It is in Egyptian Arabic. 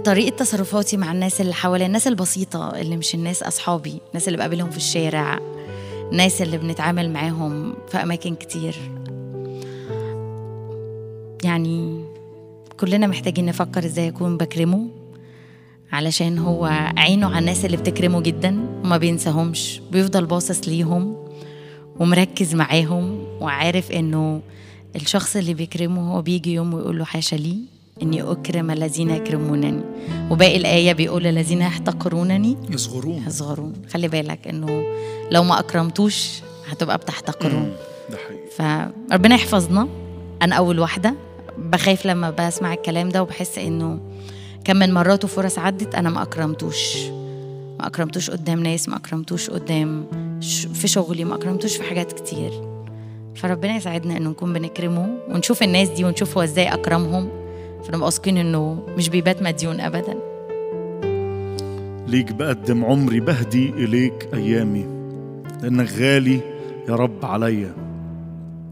طريقة تصرفاتي مع الناس اللي حواليا الناس البسيطة اللي مش الناس أصحابي الناس اللي بقابلهم في الشارع الناس اللي بنتعامل معاهم في أماكن كتير يعني كلنا محتاجين نفكر ازاي اكون بكرمه علشان هو عينه على الناس اللي بتكرمه جدا وما بينساهمش بيفضل باصص ليهم ومركز معاهم وعارف انه الشخص اللي بيكرمه هو بيجي يوم ويقول له حاشا لي اني اكرم الذين يكرمونني وباقي الايه بيقول الذين يحتقرونني يصغرون يصغرون خلي بالك انه لو ما اكرمتوش هتبقى بتحتقرون ده حقيقي فربنا يحفظنا انا اول واحده بخاف لما بسمع الكلام ده وبحس انه كم من مرات وفرص عدت انا ما اكرمتوش ما اكرمتوش قدام ناس ما اكرمتوش قدام ش- في شغلي ما اكرمتوش في حاجات كتير فربنا يساعدنا انه نكون بنكرمه ونشوف الناس دي ونشوف هو ازاي اكرمهم فنبقى واثقين انه مش بيبات مديون ابدا ليك بقدم عمري بهدي إليك أيامي لأنك غالي يا رب عليا